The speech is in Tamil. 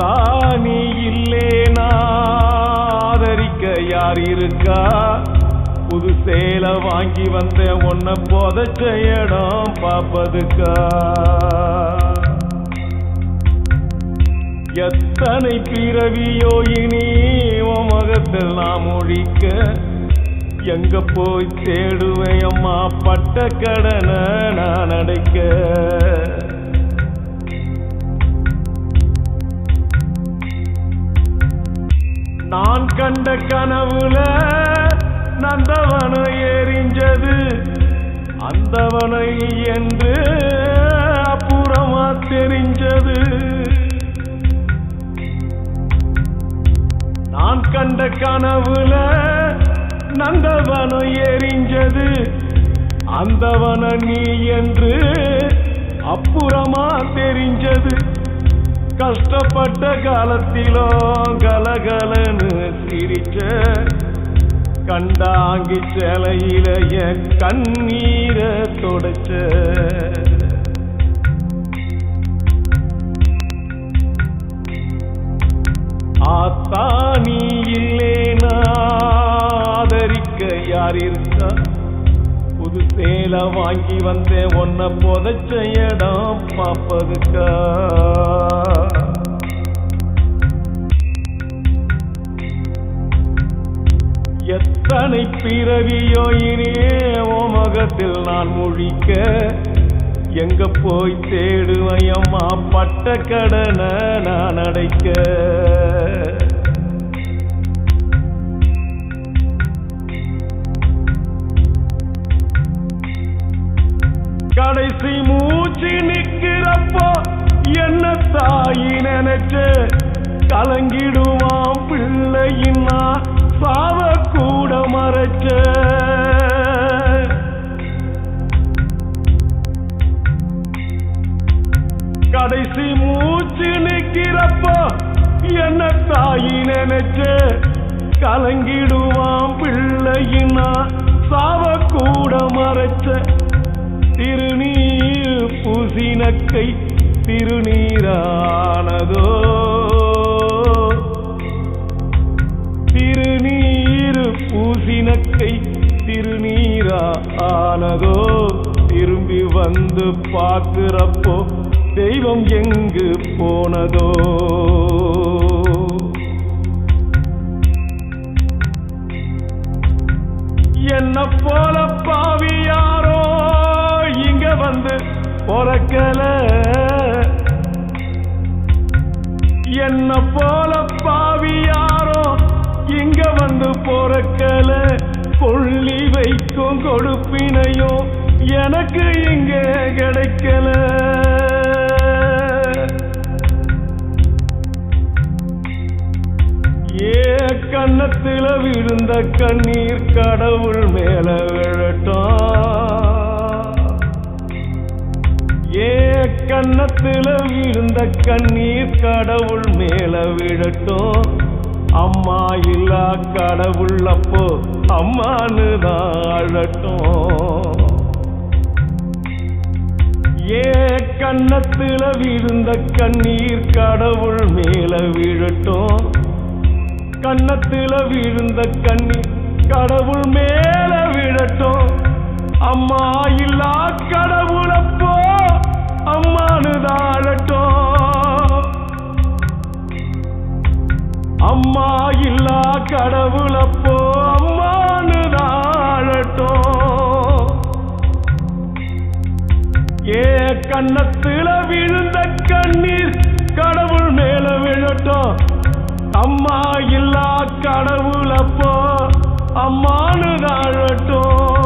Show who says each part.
Speaker 1: ஆத்தா நீ இல்லேனா ஆதரிக்க யார் இருக்கா புது சேலை வாங்கி வந்த உன்னை புதைச்ச இடம் பாப்பதுக்கா எத்தனை பிறவியோ இனி உன் முகத்தில் நாம் ஒழிக்க எங்க போய் தேடுவேன் அம்மா பட்ட கடனை நான் அடைக்க நான் கண்ட கனவுல நந்தவனம் எரிஞ்சது அந்தவனை என்று அப்புறமா தெரிஞ்சது நான் கண்ட கனவுல நந்தவனம் எரிஞ்சது அந்தவன நீ என்று அப்புறமா தெரிஞ்சது கஷ்டப்பட்ட காலத்திலோ கலகலன்னு சிரிச்ச கண்டாங்கி சிலையில என் கண்ணீரை தொடச்ச ஆத்தா நீ இல்லேனா ஆதரிக்க யார் இருக்கா புது சேலை வாங்கி வந்தேன் உன்னை புதைச்ச இடம் பாப்பதுக்கா எத்தனை பிறவியோ இனியே உன் முகத்தில் நான் முழிக்க எங்க போய் தேடுவேன் அம்மா பட்ட கடனை நான் அடைக்க கடைசி மூச்சு நிக்கிறப்போ என்ன தாயி நினைச்ச கலங்கிடுவான் பிள்ளையின்னா சாவ கூட மறைச்ச கடைசி மூச்சு நிக்கிறப்போ என்ன தாயி நினைச்ச கலங்கிடுவான் பிள்ளையினா சாவ கூட மறைச்ச திருநீர் பூசினக்கை திருநீரானதோ திருநீர் பூசினக்கை திருநீரா ஆனதோ திரும்பி வந்து பார்க்கிறப்போ தெய்வம் எங்கு போனதோ என்ன போல பாவி யாரோ இங்க வந்து பொறக்கல என்ன போல பாவி யாரோ இங்க வந்து பொறக்கல கொள்ளி வைக்கும் கொடுப்பினையும் எனக்கு இங்க கிடைக்கல ஏ கன்னத்துல விழுந்த கண்ணீர் கடவுள் மேல விழட்டும் ஏ கன்னத்துல விழுந்த கண்ணீர் கடவுள் மேல விழட்டும் அம்மா இல்லா கடவுள் அப்போ அம்மானு தான் அழட்டும் ஏ கன்னத்துல விழுந்த கண்ணீர் கடவுள் மேல விழட்டும் கன்னத்துல விழுந்த கண்ணீர் கடவுள் மேல விழட்டும் அம்மா இல்லா கடவுளப்போ அம்மானு தாழட்டும் அம்மா இல்லா கடவுளப்போ அம்மானு தாழட்டும் ஏ கன்னத்துல விழுந்த கண்ணீர் கடவுள் மேல விழட்டும் அம்மா இல்லா கடவுள் அப்போ அம்மானு தாழட்டும்